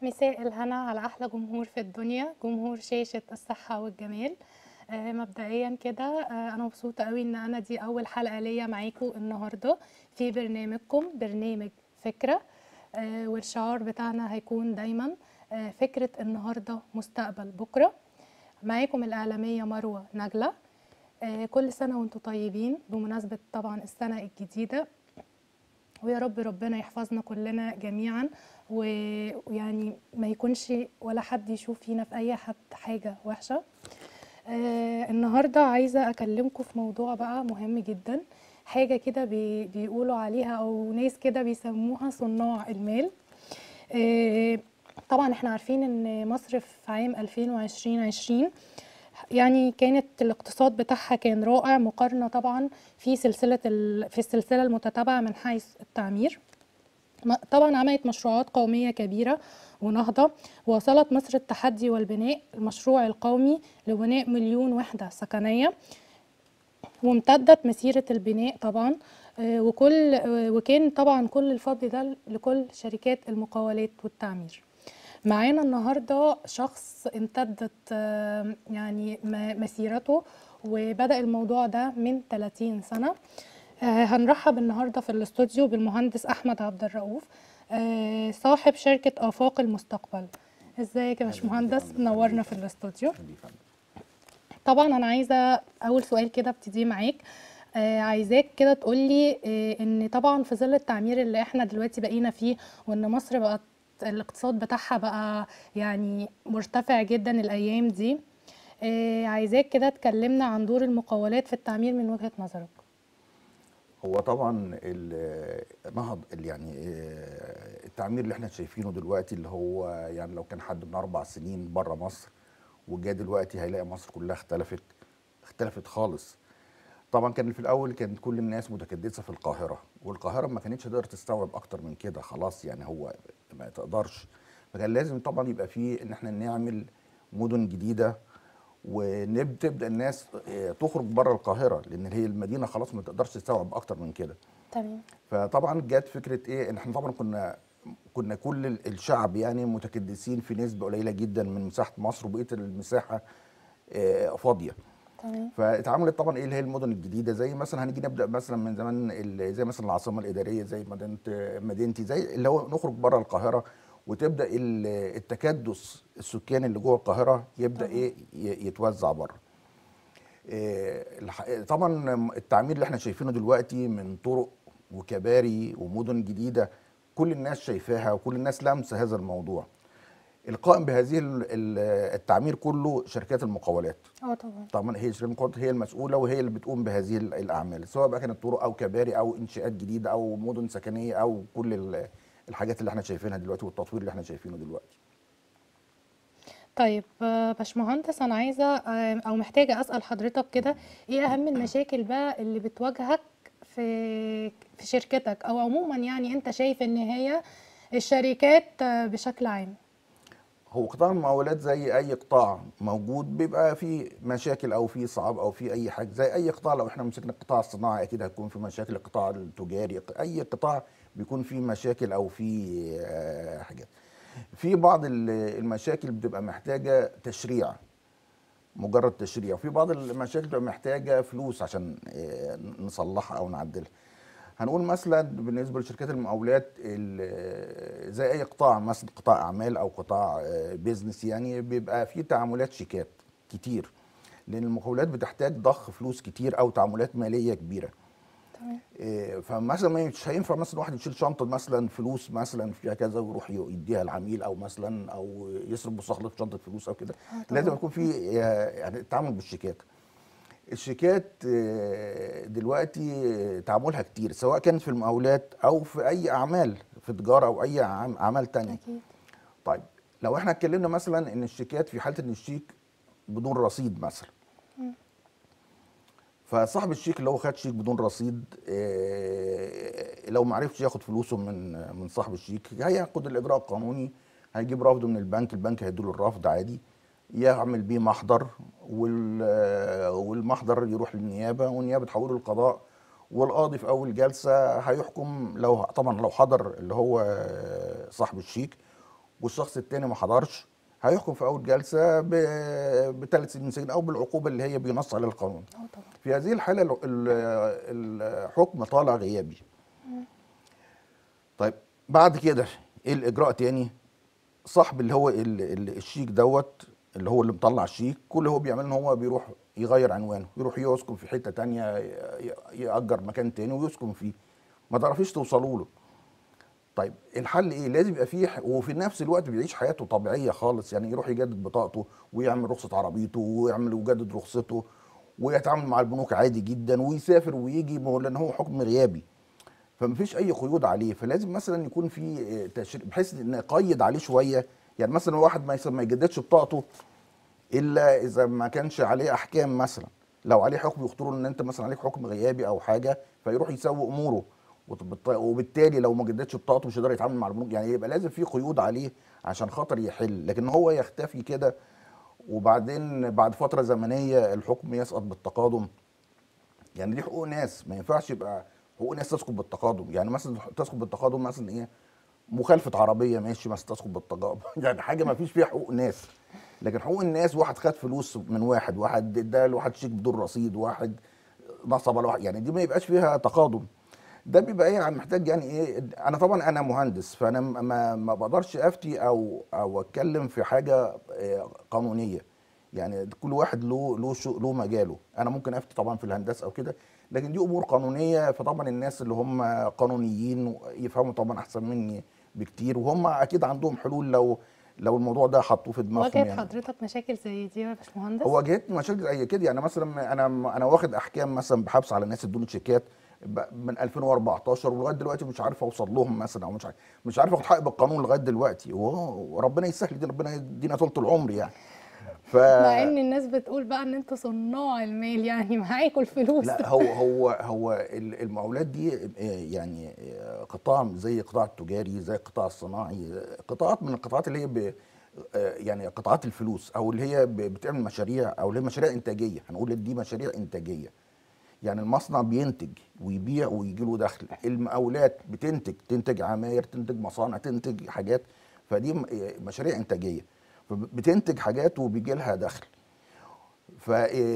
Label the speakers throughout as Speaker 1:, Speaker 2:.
Speaker 1: مساء الهنا على أحلى جمهور في الدنيا جمهور شاشة الصحة والجمال آه، مبدئيا كده آه، أنا مبسوطة قوي إن أنا دي أول حلقة ليا معاكم النهاردة في برنامجكم برنامج فكرة آه، والشعار بتاعنا هيكون دايما آه، فكرة النهاردة مستقبل بكرة معاكم الإعلامية مروة نجلة آه، كل سنة وانتم طيبين بمناسبة طبعا السنة الجديدة ويا رب ربنا يحفظنا كلنا جميعا و- ويعني ما يكونش ولا حد يشوف فينا في اي حد حاجه وحشه آه النهارده عايزه اكلمكم في موضوع بقى مهم جدا حاجه كده بي بيقولوا عليها او ناس كده بيسموها صناع المال آه طبعا احنا عارفين ان مصر في عام 2020 يعني كانت الاقتصاد بتاعها كان رائع مقارنة طبعا في سلسلة ال... في السلسلة المتتابعة من حيث التعمير م- طبعا عملت مشروعات قومية كبيرة ونهضة وصلت مصر التحدي والبناء المشروع القومي لبناء مليون وحدة سكنية وامتدت مسيرة البناء طبعا آه، وكل آه، وكان طبعا كل الفضل ده لكل شركات المقاولات والتعمير معانا النهارده شخص امتدت آه، يعني م- مسيرته وبدأ الموضوع ده من 30 سنة آه، هنرحب النهارده في الاستوديو بالمهندس أحمد عبد الرؤوف آه، صاحب شركة آفاق المستقبل ازيك يا باشمهندس نورنا في الاستوديو طبعا انا عايزه اول سؤال كده ابتدي معاك آه عايزاك كده تقولي آه ان طبعا في ظل التعمير اللي احنا دلوقتي بقينا فيه وان مصر بقت الاقتصاد بتاعها بقى يعني مرتفع جدا الايام دي آه عايزاك كده تكلمنا عن دور المقاولات في التعمير من وجهة نظرك
Speaker 2: هو طبعا ال- نهض ال- يعني آه، التعمير اللي احنا شايفينه دلوقتي اللي هو يعني لو كان حد من اربع سنين بره مصر وجا دلوقتي هيلاقي مصر كلها اختلفت اختلفت خالص طبعا كان في الاول كانت كل الناس متكدسه في القاهره والقاهره ما كانتش تقدر تستوعب اكتر من كده خلاص يعني هو ما تقدرش فكان لازم طبعا يبقى فيه ان احنا نعمل مدن جديده وتبدا الناس آه، تخرج بره القاهره لان هي المدينه خلاص ما تقدرش تستوعب اكتر من كده
Speaker 1: تمام
Speaker 2: فطبعا جت فكره ايه ان احنا طبعا كنا كنا كل ال- الشعب يعني متكدسين في نسبه قليله جدا من مساحه مصر وبقيه المساحه آه، فاضيه
Speaker 1: تمام
Speaker 2: فاتعملت طبعا ايه اللي هي المدن الجديده زي مثلا هنيجي نبدا مثلا من زمان ال- زي مثلا العاصمه الاداريه زي مدينه مدينتي زي اللي هو نخرج بره القاهره وتبدا ال- التكدس السكاني اللي جوه القاهره يبدا
Speaker 1: طبعا.
Speaker 2: ايه ي- يتوزع بره إيه، الح- طبعا التعمير اللي احنا شايفينه دلوقتي من طرق وكباري ومدن جديده كل الناس شايفاها وكل الناس لامسه هذا الموضوع القائم بهذه ال- ال- التعمير كله شركات المقاولات
Speaker 1: اه طبعا
Speaker 2: طبعا هي شركات المقاولات هي المسؤوله وهي اللي بتقوم بهذه ال- الاعمال سواء بقى كانت طرق او كباري او انشاءات جديده او مدن سكنيه او كل ال- الحاجات اللي احنا شايفينها دلوقتي والتطوير اللي احنا شايفينه دلوقتي
Speaker 1: طيب آه، باشمهندس انا عايزه آه، او محتاجه اسال حضرتك كده ايه اهم المشاكل بقى اللي بتواجهك في في شركتك او عموما يعني انت شايف ان هي الشركات آه، بشكل عام
Speaker 2: هو قطاع المقاولات زي اي قطاع موجود بيبقى فيه مشاكل او فيه صعاب او فيه اي حاجه زي اي قطاع لو احنا مسكنا القطاع الصناعي اكيد هيكون في مشاكل القطاع التجاري اي قطاع بيكون فيه مشاكل او فيه آه، حاجات في بعض ال- المشاكل بتبقى محتاجه تشريع مجرد تشريع وفي بعض المشاكل بتبقى محتاجه فلوس عشان آه، نصلحها او نعدلها هنقول مثلا بالنسبه لشركات المقاولات ال- زي اي قطاع مثلا قطاع اعمال او قطاع آه، بيزنس يعني بيبقى في تعاملات شيكات كتير لان المقاولات بتحتاج ضخ فلوس كتير او تعاملات ماليه كبيره
Speaker 1: تمام
Speaker 2: إيه، فمثلا مش هينفع مثلا واحد يشيل شنطه مثلا فلوس مثلا فيها كذا ويروح يديها العميل او مثلا او يصرف بصخله شنطه فلوس او كده
Speaker 1: طبعا.
Speaker 2: لازم يكون في آه، يعني التعامل بالشيكات الشيكات آه، دلوقتي آه، تعاملها كتير سواء كانت في المقاولات او في اي اعمال في تجاره او اي عم- اعمال تانية
Speaker 1: اكيد
Speaker 2: طيب لو احنا اتكلمنا مثلا ان الشيكات في حاله ان الشيك بدون رصيد مثلا فصاحب الشيك اللي هو خد شيك بدون رصيد آه، لو ما عرفش ياخد فلوسه من من صاحب الشيك هياخد الاجراء القانوني هيجيب رفض من البنك البنك هيديله الرفض عادي يعمل بيه محضر وال- آه، والمحضر يروح للنيابه والنيابه تحوله للقضاء والقاضي في اول جلسه هيحكم لو طبعا لو حضر اللي هو صاحب الشيك والشخص التاني ما حضرش هيحكم في اول جلسه بثلاث سنين سجن او بالعقوبه اللي هي بينص عليها القانون
Speaker 1: اه طبعا
Speaker 2: في هذه الحاله ال- ال- الحكم طالع غيابي طيب بعد كده ايه الاجراء تاني صاحب اللي هو ال- ال- الشيك دوت اللي هو اللي مطلع الشيك كل اللي هو بيعمله ان هو بيروح يغير عنوانه يروح يسكن في حته تانية ي- ي- يأجر مكان تاني ويسكن فيه ما تعرفيش توصلوا له طيب الحل ايه لازم يبقى فيه ح- وفي نفس الوقت بيعيش حياته طبيعيه خالص يعني يروح يجدد بطاقته ويعمل رخصه عربيته ويعمل ويجدد رخصته ويتعامل مع البنوك عادي جدا ويسافر ويجي ما هو لان هو حكم غيابي فمفيش اي قيود عليه فلازم مثلا يكون في آه، تشريع بحيث ان اقيد عليه شويه يعني مثلا واحد ما يس- ما يجددش بطاقته الا اذا ما كانش عليه احكام مثلا لو عليه حكم يخطروا ان انت مثلا عليك حكم غيابي او حاجه فيروح يسوي اموره وت- وبالتالي لو ما جددش بطاقته مش هيقدر يتعامل مع البنوك يعني يبقى لازم في قيود عليه عشان خاطر يحل لكن هو يختفي كده وبعدين بعد فتره زمنيه الحكم يسقط بالتقادم يعني دي حقوق ناس ما ينفعش يبقى حقوق ناس تسقط بالتقادم يعني مثلا تسقط بالتقادم مثلا ايه مخالفه عربيه ماشي مثلا تسقط بالتقادم يعني حاجه ما فيش فيها حقوق ناس لكن حقوق الناس واحد خد فلوس من واحد واحد ادى لواحد شيك بدون رصيد واحد نصب على واحد يعني دي ما يبقاش فيها تقادم ده بيبقى ايه يعني محتاج يعني ايه انا طبعا انا مهندس فانا م- ما ما بقدرش افتي او او اتكلم في حاجه آه، قانونيه يعني كل واحد له له شو- له مجاله انا ممكن افتي طبعا في الهندسه او كده لكن دي امور قانونيه فطبعا الناس اللي هم قانونيين يفهموا طبعا احسن مني بكتير وهم اكيد عندهم حلول لو لو الموضوع ده حطوه في دماغهم
Speaker 1: واجهت
Speaker 2: يعني.
Speaker 1: حضرتك مشاكل زي دي يا باشمهندس
Speaker 2: هو واجهتني مشاكل زي كده يعني مثلا انا انا واخد احكام مثلا بحبس على ناس ادوني شيكات ب- من 2014 ولغايه دلوقتي مش عارف اوصل لهم مثلا او مش عارف مش عارف اخد حق بالقانون لغايه دلوقتي و- وربنا يسهل دي ربنا يدينا طول العمر يعني ف
Speaker 1: مع ان الناس بتقول بقى ان انتوا صناع المال يعني معاكوا الفلوس
Speaker 2: لا هو هو هو ال- المقاولات دي آه، يعني آه، قطاع زي القطاع التجاري زي القطاع الصناعي آه، قطاعات من القطاعات اللي هي ب آه، يعني قطاعات الفلوس او اللي هي ب- بتعمل مشاريع او اللي هي مشاريع انتاجيه هنقول دي مشاريع انتاجيه يعني المصنع بينتج ويبيع ويجي له دخل المقاولات بتنتج تنتج عماير تنتج مصانع تنتج حاجات فدي م- آه، مشاريع انتاجيه فبتنتج حاجات وبيجي لها دخل ف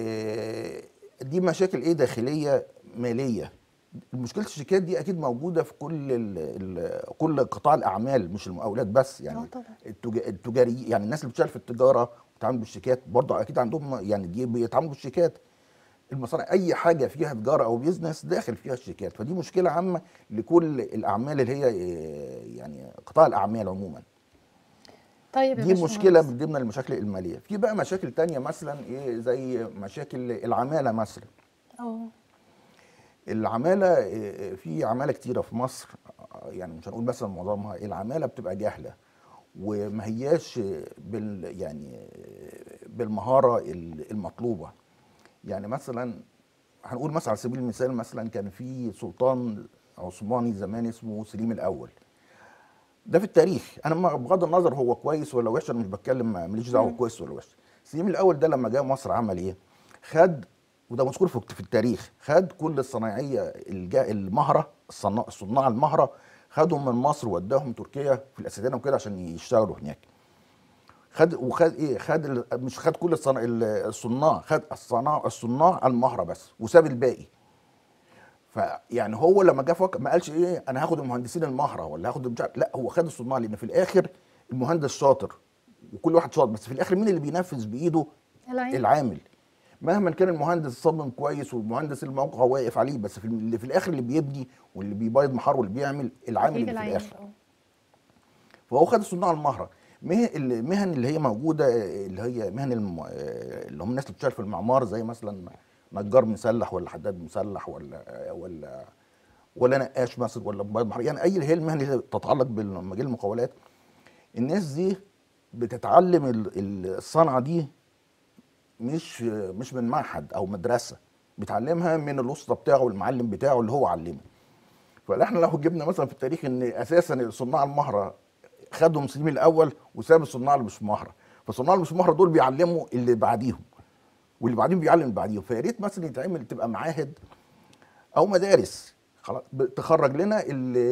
Speaker 2: آه، دي مشاكل ايه داخليه ماليه مشكله الشيكات دي اكيد موجوده في كل ال ال كل قطاع الاعمال مش المقاولات بس
Speaker 1: اه
Speaker 2: يعني
Speaker 1: طبعا
Speaker 2: التجا- التجاري يعني الناس اللي بتشتغل في التجاره بتتعامل بالشيكات برضه اكيد عندهم يعني دي بيتعاملوا بالشيكات المصانع اي حاجه فيها تجاره او بيزنس داخل فيها الشيكات فدي مشكله عامه لكل الاعمال اللي هي آه، يعني قطاع الاعمال عموما
Speaker 1: طيب يا
Speaker 2: دي
Speaker 1: باشمهندس.
Speaker 2: مشكله من ضمن المشاكل الماليه في بقى مشاكل تانية مثلا ايه زي مشاكل العماله مثلا
Speaker 1: اه
Speaker 2: العماله إيه، في عماله كتيره في مصر يعني مش هنقول مثلا معظمها العماله بتبقى جاهله وما هياش بال يعني بالمهاره المطلوبه يعني مثلا هنقول مثلا على سبيل المثال مثلا كان في سلطان عثماني زمان اسمه سليم الاول ده في التاريخ انا ما- بغض النظر هو كويس ولا وحش انا مش بتكلم ماليش دعوه
Speaker 1: مم.
Speaker 2: كويس ولا وحش سليم الاول ده لما جه مصر عمل ايه خد وده مذكور في في التاريخ خد كل الصنايعيه الجا المهره الصنا- الصناع المهره خدهم من مصر وداهم تركيا في الاسدانه وكده عشان يشتغلوا هناك خد وخد ايه خد ال- مش خد كل الصنا- ال- الصناع خد الصناع الصناع المهره بس وساب الباقي فيعني هو لما جه فكر ما قالش ايه انا هاخد المهندسين المهره ولا هاخد مش عارف لا هو خد الصناع لان في الاخر المهندس شاطر وكل واحد شاطر بس في الاخر مين اللي بينفذ بايده
Speaker 1: العين
Speaker 2: العامل مهما كان المهندس صمم كويس والمهندس الموقع واقف عليه بس في اللي في الاخر اللي بيبني واللي بيبيض محار واللي بيعمل العامل
Speaker 1: أكيد
Speaker 2: اللي في
Speaker 1: العين
Speaker 2: الاخر
Speaker 1: اه
Speaker 2: فهو خد الصناع المهره مه- المهن اللي هي موجوده اللي هي مهن الم... اللي هم الناس اللي بتشتغل في المعمار زي مثلا نجار مسلح ولا حداد مسلح ولا ولا ولا نقاش مثلا ولا مبيض محار يعني اي اللي هي المهن اللي تتعلق بالمجال المقاولات الناس دي بتتعلم ال- ال- الصنعه دي مش مش من معهد او مدرسه بيتعلمها من الاسطى بتاعه والمعلم بتاعه اللي هو علمه فاحنا لو جبنا مثلا في التاريخ ان اساسا صناع المهره خدهم سليم الاول وساب الصناع اللي مش مهره فالصناع اللي مش مهره دول بيعلموا اللي بعديهم واللي بعدين بيعلم اللي بعديهم فيا ريت مثلا يتعمل تبقى معاهد او مدارس خلاص ب- تخرج لنا اللي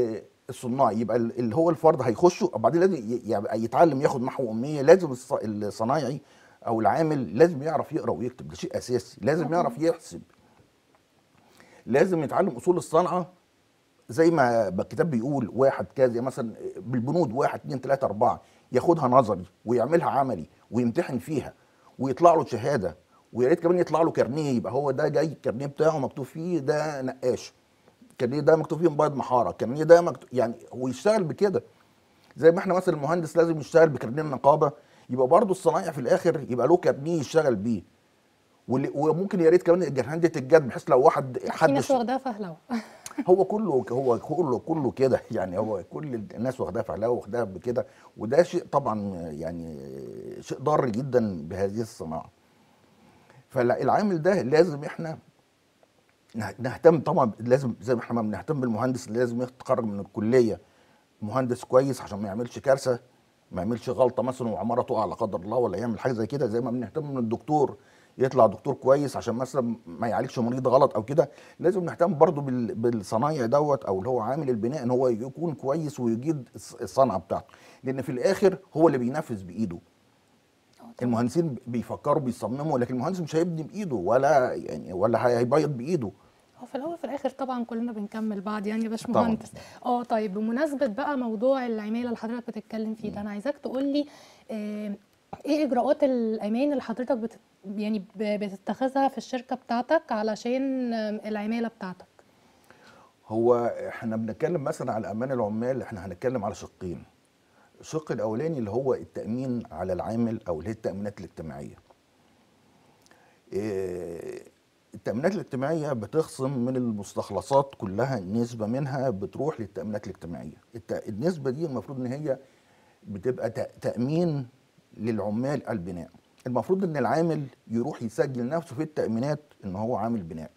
Speaker 2: الصناع يبقى ال- اللي هو الفرد هيخشه وبعدين لازم ي- يبقى يتعلم ياخد محو اميه لازم الص- الصنايعي او العامل لازم يعرف يقرا ويكتب ده شيء اساسي لازم
Speaker 1: طبعاً.
Speaker 2: يعرف يحسب لازم يتعلم اصول الصنعه زي ما الكتاب بيقول واحد كذا مثلا بالبنود واحد اتنين تلاته اربعه ياخدها نظري ويعملها عملي ويمتحن فيها ويطلع له شهاده ويا ريت كمان يطلع له كارنيه يبقى هو ده جاي الكارنيه بتاعه مكتوب فيه ده نقاش الكارنيه ده مكتوب فيه مبيض محاره الكارنيه ده مكتوب يعني هو يشتغل بكده زي ما احنا مثلا المهندس لازم يشتغل بكارنيه النقابه يبقى برضه الصنايعي في الاخر يبقى له كارنيه يشتغل بيه واللي- وممكن يا ريت كمان الجرهان دي تتجد بحيث لو واحد
Speaker 1: في
Speaker 2: حد
Speaker 1: ناس واخداها فهلوه
Speaker 2: هو كله هو كله كله كده يعني هو كل الناس واخداها فعلاوه واخداها بكده وده شيء طبعا يعني شيء ضار جدا بهذه الصناعه فالعامل ده لازم احنا نه- نهتم طبعا لازم زي ما احنا ما بنهتم بالمهندس لازم يتخرج من الكليه مهندس كويس عشان ما يعملش كارثه ما يعملش غلطه مثلا وعماره تقع لا قدر الله ولا يعمل حاجه زي كده زي ما بنهتم من الدكتور يطلع دكتور كويس عشان مثلا ما يعالجش مريض غلط او كده لازم نهتم برضو بال- بالصنايع دوت او اللي هو عامل البناء ان هو يكون كويس ويجيد الص- الصنعه بتاعته لان في الاخر هو اللي بينفذ بايده المهندسين بيفكروا بيصمموا لكن المهندس مش هيبني بايده ولا يعني ولا هيبيض بايده
Speaker 1: هو في الاول وفي الاخر طبعا كلنا بنكمل بعض يعني يا
Speaker 2: طبعاً.
Speaker 1: باشمهندس اه طيب بمناسبه بقى موضوع العماله اللي حضرتك بتتكلم فيه ده انا عايزاك تقول لي آه، ايه اجراءات الامان اللي حضرتك بت يعني ب- بتتخذها في الشركه بتاعتك علشان آه، العماله بتاعتك
Speaker 2: هو احنا بنتكلم مثلا على امان العمال احنا هنتكلم على شقين الشق الاولاني اللي هو التامين على العامل او اللي هي التامينات الاجتماعيه إيه، التامينات الاجتماعيه بتخصم من المستخلصات كلها نسبه منها بتروح للتامينات الاجتماعيه الت- النسبه دي المفروض ان هي بتبقى تأ- تامين للعمال البناء المفروض ان العامل يروح يسجل نفسه في التامينات ان هو عامل بناء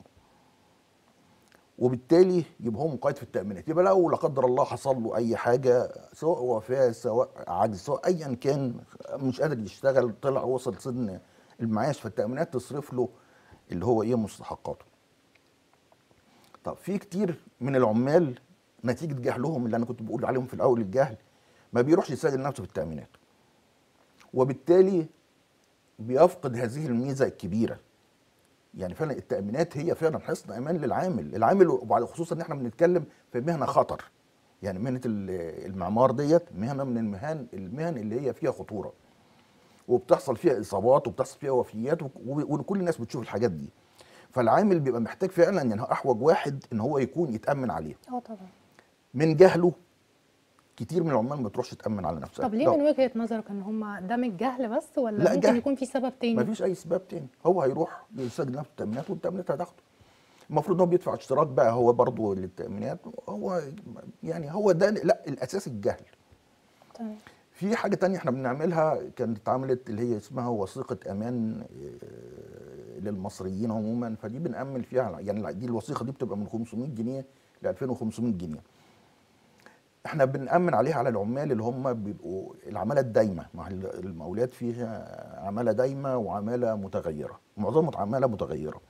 Speaker 2: وبالتالي يبقى هو مقيد في التامينات يبقى لو لا قدر الله حصل له اي حاجه سواء وفاه سواء عجز سواء ايا كان مش قادر يشتغل طلع وصل سن المعاش فالتامينات تصرف له اللي هو ايه مستحقاته طب في كتير من العمال نتيجه جهلهم اللي انا كنت بقول عليهم في الاول الجهل ما بيروحش يسجل نفسه في التامينات وبالتالي بيفقد هذه الميزه الكبيره يعني فعلا التامينات هي فعلا حصن امان للعامل العامل وبعد خصوصا ان احنا بنتكلم في مهنه خطر يعني مهنه ال- المعمار ديت مهنه من المهن المهن اللي هي فيها خطوره وبتحصل فيها اصابات وبتحصل فيها وفيات وك- و- وكل الناس بتشوف الحاجات دي فالعامل بيبقى محتاج فعلا يعني احوج واحد ان هو يكون يتامن عليه
Speaker 1: اه طبعا
Speaker 2: من جهله كتير من العمال ما بتروحش تامن على نفسها
Speaker 1: طب ليه
Speaker 2: ده
Speaker 1: من وجهه نظرك ان هم ده من الجهل بس ولا
Speaker 2: لا،
Speaker 1: ممكن
Speaker 2: جهل.
Speaker 1: يكون في سبب تاني
Speaker 2: ما فيش اي سبب تاني هو هيروح يسجل نفسه التامينات والتامينات هتاخده المفروض ان هو بيدفع اشتراك بقى هو برضه للتامينات هو يعني هو ده لا الاساس الجهل
Speaker 1: تمام
Speaker 2: في حاجه تانية احنا بنعملها كانت اتعملت اللي هي اسمها وثيقه امان آه، للمصريين عموما فدي بنأمن فيها يعني دي الوثيقه دي بتبقى من 500 جنيه ل 2500 جنيه احنا بنأمن عليها على العمال اللي هم بيبقوا العماله الدايمه مع ال- المقاولات فيها عماله دايمه وعماله متغيره معظمها عماله متغيره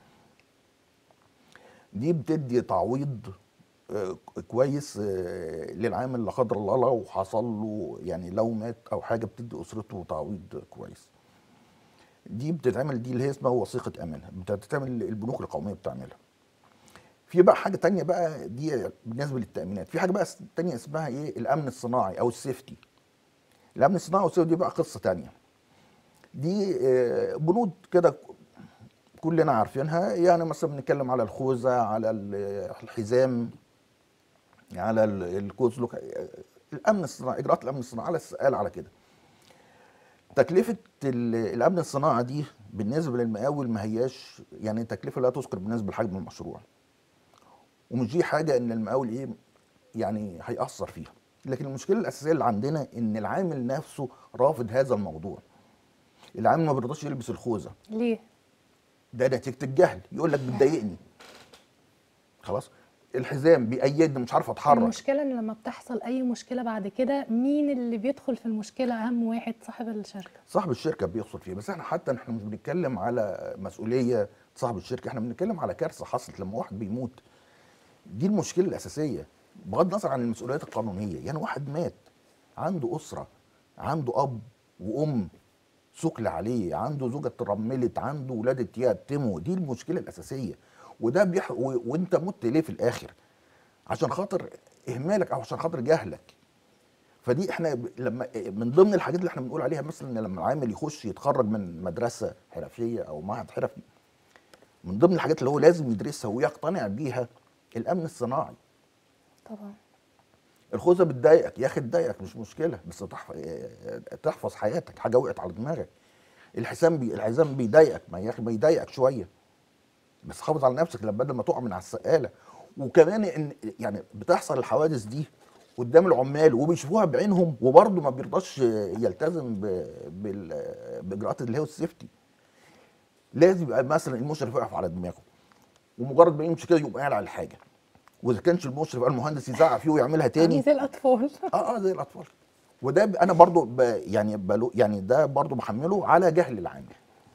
Speaker 2: دي بتدي تعويض آه، كويس آه، للعامل لا قدر الله لو حصل له يعني لو مات او حاجه بتدي اسرته تعويض كويس دي بتتعمل دي اللي هي اسمها وثيقه امان بتتعمل البنوك القوميه بتعملها في بقى حاجه تانية بقى دي بالنسبه للتامينات في حاجه بقى تانية اسمها ايه الامن الصناعي او السيفتي الامن الصناعي والسيفتي دي بقى قصه تانية دي آه، بنود كده كلنا عارفينها يعني مثلا بنتكلم على الخوذه على ال- الحزام على ال- الكوزلوك الامن الصناعي اجراءات الامن الصناعي على قال على كده تكلفه ال- الامن الصناعي دي بالنسبه للمقاول ما هياش يعني تكلفه لا تذكر بالنسبه لحجم المشروع ومش دي حاجه ان المقاول ايه يعني هيأثر فيها لكن المشكله الاساسيه اللي عندنا ان العامل نفسه رافض هذا الموضوع العامل ما بيرضاش يلبس الخوذه
Speaker 1: ليه
Speaker 2: ده نتيجه الجهل يقول لك بتضايقني خلاص الحزام بيأيدني مش عارف اتحرك
Speaker 1: المشكله ان لما بتحصل اي مشكله بعد كده مين اللي بيدخل في المشكله اهم واحد صاحب الشركه
Speaker 2: صاحب الشركه بيخسر فيه بس احنا حتى احنا مش بنتكلم على مسؤوليه صاحب الشركه احنا بنتكلم على كارثه حصلت لما واحد بيموت دي المشكله الاساسيه بغض النظر عن المسؤوليات القانونيه يعني واحد مات عنده اسره عنده اب وام ثقل عليه عنده زوجة اترملت عنده ولاد اتيتموا دي المشكلة الأساسية وده بيح... و... وانت مت ليه في الآخر عشان خاطر إهمالك أو عشان خاطر جهلك فدي احنا ب- لما من ضمن الحاجات اللي احنا بنقول عليها مثلا إن لما العامل يخش يتخرج من مدرسة حرفية أو معهد حرفي من ضمن الحاجات اللي هو لازم يدرسها ويقتنع بيها الأمن الصناعي
Speaker 1: طبعا
Speaker 2: الخوذه بتضايقك يا اخي تضايقك مش مشكله بس تحفظ تحفظ حياتك حاجه وقعت على دماغك الحزام بي... الحزام بيضايقك ما يا اخي ما يضايقك شويه بس حافظ على نفسك لما بدل ما تقع من على السقاله وكمان ان يعني بتحصل الحوادث دي قدام العمال وبيشوفوها بعينهم وبرضه ما بيرضاش يلتزم ب... بال... باجراءات اللي هو السيفتي لازم يبقى مثلا المشرف يقف على دماغه ومجرد ما يمشي كده يبقى قاعد على الحاجه واذا كانش المشرف بقى المهندس يزعق فيه ويعملها تاني
Speaker 1: يعني زي الأطفال
Speaker 2: اه اه زي الاطفال وده ب- انا برضو ب يعني بلو يعني ده برضو بحمله على جهل العامل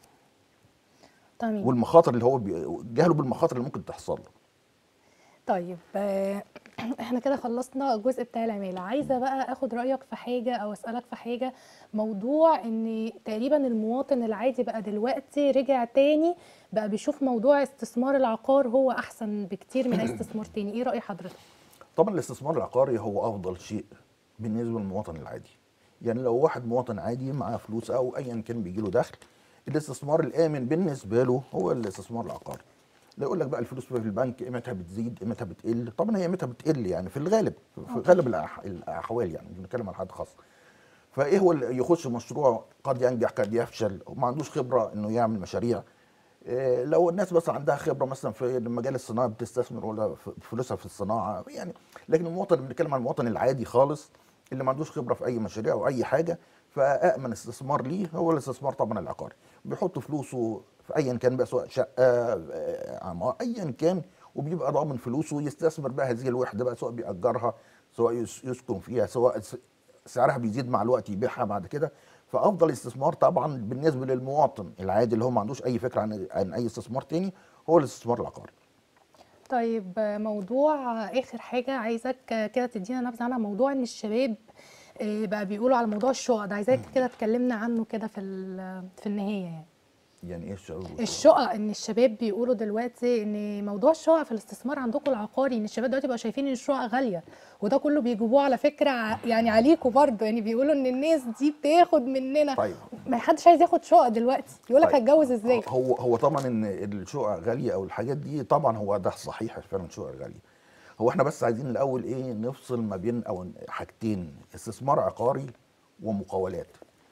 Speaker 1: تمام
Speaker 2: والمخاطر اللي هو بي- جهله بالمخاطر اللي ممكن تحصل له
Speaker 1: طيب آه، احنا كده خلصنا الجزء بتاع العمالة عايزة بقى اخد رأيك في حاجة او اسألك في حاجة موضوع ان تقريبا المواطن العادي بقى دلوقتي رجع تاني بقى بيشوف موضوع استثمار العقار هو احسن بكتير من استثمار تاني ايه رأي حضرتك
Speaker 2: طبعا الاستثمار العقاري هو افضل شيء بالنسبه للمواطن العادي يعني لو واحد مواطن عادي معاه فلوس او ايا كان بيجي له دخل الاستثمار الامن بالنسبه له هو الاستثمار العقاري لا يقول لك بقى الفلوس في البنك قيمتها بتزيد قيمتها بتقل طبعا هي قيمتها بتقل يعني في الغالب في غالب الأح- الاحوال يعني مش بنتكلم عن حد خاص فايه هو اللي يخش مشروع قد ينجح قد يفشل وما عندوش خبره انه يعمل مشاريع إيه، لو الناس بس عندها خبره مثلا في المجال الصناعي بتستثمر ولا ف- فلوسها في الصناعه يعني لكن المواطن بنتكلم عن المواطن العادي خالص اللي ما عندوش خبره في اي مشاريع او اي حاجه فامن استثمار ليه هو الاستثمار طبعا العقاري بيحط فلوسه في ايا كان بقى سواء شقه آه، عمار ايا كان وبيبقى ضامن فلوسه يستثمر بقى هذه الوحده بقى سواء بيأجرها سواء يس- يسكن فيها سواء س- سعرها بيزيد مع الوقت يبيعها بعد كده فافضل استثمار طبعا بالنسبه للمواطن العادي اللي هو ما عندوش اي فكره عن عن اي استثمار تاني هو الاستثمار العقاري
Speaker 1: طيب آه، موضوع آه، اخر حاجة عايزك آه، كده تدينا نبذة عنها موضوع ان الشباب آه، بقى بيقولوا على موضوع الشقق ده عايزاك كده تكلمنا عنه كده في ال- في النهاية يعني
Speaker 2: يعني ايه الشعور
Speaker 1: الشقق ان الشباب بيقولوا دلوقتي ان موضوع الشقق في الاستثمار عندكم العقاري ان الشباب دلوقتي بقوا شايفين ان الشقق غاليه وده كله بيجيبوه على فكره ع- يعني عليكم برضه يعني بيقولوا ان الناس دي بتاخد مننا
Speaker 2: طيب
Speaker 1: ما حدش عايز ياخد شقق دلوقتي يقول لك
Speaker 2: طيب.
Speaker 1: هتجوز ازاي
Speaker 2: هو هو طبعا ان الشقق غاليه او الحاجات دي طبعا هو ده صحيح فعلا الشقق غاليه هو احنا بس عايزين الاول ايه نفصل ما بين او حاجتين استثمار عقاري ومقاولات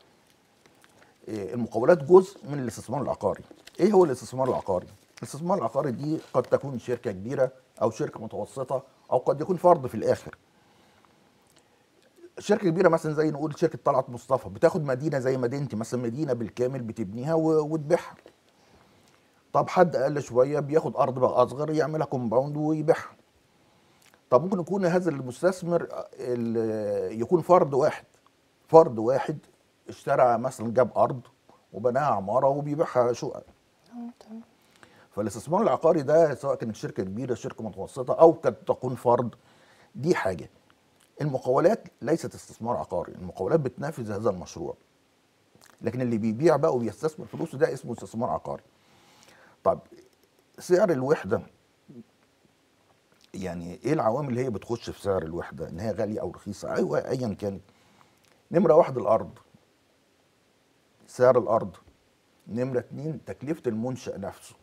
Speaker 2: إيه، المقاولات جزء من الاستثمار العقاري ايه هو الاستثمار العقاري الاستثمار العقاري دي قد تكون شركه كبيره او شركه متوسطه او قد يكون فرد في الاخر شركه كبيره مثلا زي نقول شركه طلعت مصطفى بتاخد مدينه زي مدينتي مثلا مدينه بالكامل بتبنيها و- وتبيعها طب حد اقل شويه بياخد ارض بقى اصغر يعملها كومباوند ويبيعها طب ممكن يكون هذا المستثمر ال- يكون فرد واحد فرد واحد اشترى مثلا جاب ارض وبناها عماره وبيبيعها شقق
Speaker 1: اه تمام
Speaker 2: فالاستثمار العقاري ده سواء كانت شركه كبيره شركه متوسطه او قد تكون فرد دي حاجه المقاولات ليست استثمار عقاري المقاولات بتنافذ هذا المشروع لكن اللي بيبيع بقى وبيستثمر فلوسه ده اسمه استثمار عقاري طب سعر الوحده يعني ايه العوامل اللي هي بتخش في سعر الوحده ان هي غاليه او رخيصه ايوه ايا كانت نمره واحد الارض سعر الارض نمره اتنين تكلفه المنشأ نفسه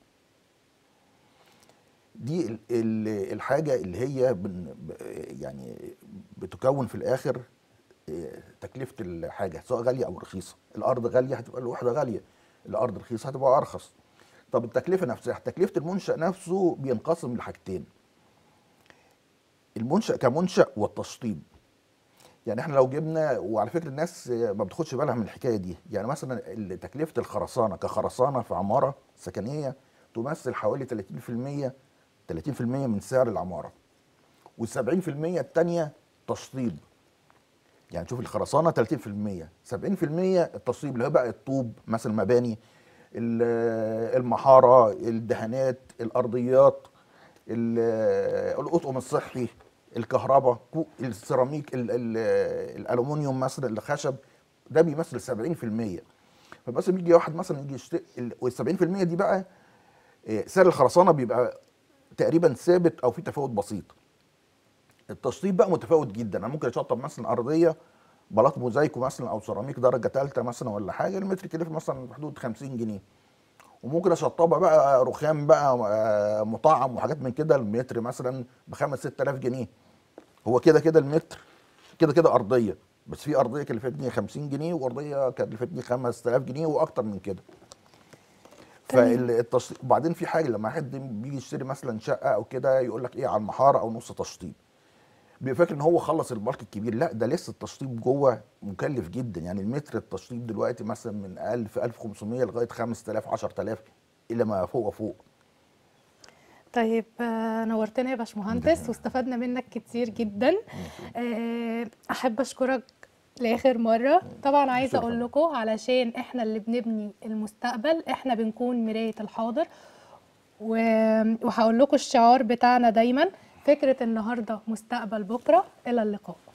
Speaker 2: دي ال- ال- الحاجه اللي هي بن ب- يعني بتكون في الاخر إيه، تكلفه الحاجه سواء غاليه او رخيصه الارض غاليه هتبقى الوحده غاليه الارض رخيصه هتبقى ارخص طب التكلفه نفسها تكلفه المنشأ نفسه بينقسم لحاجتين المنشأ كمنشأ والتشطيب يعني احنا لو جبنا وعلى فكره الناس ما بتاخدش بالها من الحكايه دي يعني مثلا ال- تكلفه الخرسانه كخرسانه في عماره سكنيه تمثل حوالي 30% 30% من سعر العماره وال70% الثانيه تشطيب يعني شوف الخرسانه 30% 70% التشطيب اللي هو بقى الطوب مثلا مباني ال- المحاره الدهانات الارضيات ال- الاطقم الصحي الكهرباء كو- السيراميك ال- ال- الالومنيوم مثلا الخشب ده بيمثل 70% فبس بيجي واحد مثلا يجي يشتري وال 70% دي بقى إيه، سعر الخرسانه بيبقى تقريبا ثابت او في تفاوت بسيط التشطيب بقى متفاوت جدا انا ممكن اشطب مثلا ارضيه بلاط موزايكو مثلا او سيراميك درجه ثالثه مثلا ولا حاجه المتر يكلف مثلا في حدود 50 جنيه وممكن اشطبها بقى رخام بقى آه، مطعم وحاجات من كده المتر مثلا ب 5 6000 جنيه هو كده كده المتر كده كده ارضيه بس في ارضيه كلفتني 50 جنيه وارضيه كلفتني 5000 جنيه واكتر من كده
Speaker 1: تمام.
Speaker 2: فالتص... وبعدين في حاجه لما حد بيجي يشتري مثلا شقه او كده يقول لك ايه على المحاره او نص تشطيب بيبقى فاكر ان هو خلص البلك الكبير لا ده لسه التشطيب جوه مكلف جدا يعني المتر التشطيب دلوقتي مثلا من 1000 1500 لغايه 5000 10000 الى ما فوق وفوق
Speaker 1: طيب آه، نورتنا يا باشمهندس واستفدنا منك كتير جدا آه، احب اشكرك لاخر مره طبعا عايزه
Speaker 2: شكراً.
Speaker 1: اقول لكم علشان احنا اللي بنبني المستقبل احنا بنكون مرايه الحاضر و- وهقول لكم الشعار بتاعنا دايما فكره النهارده مستقبل بكره الى اللقاء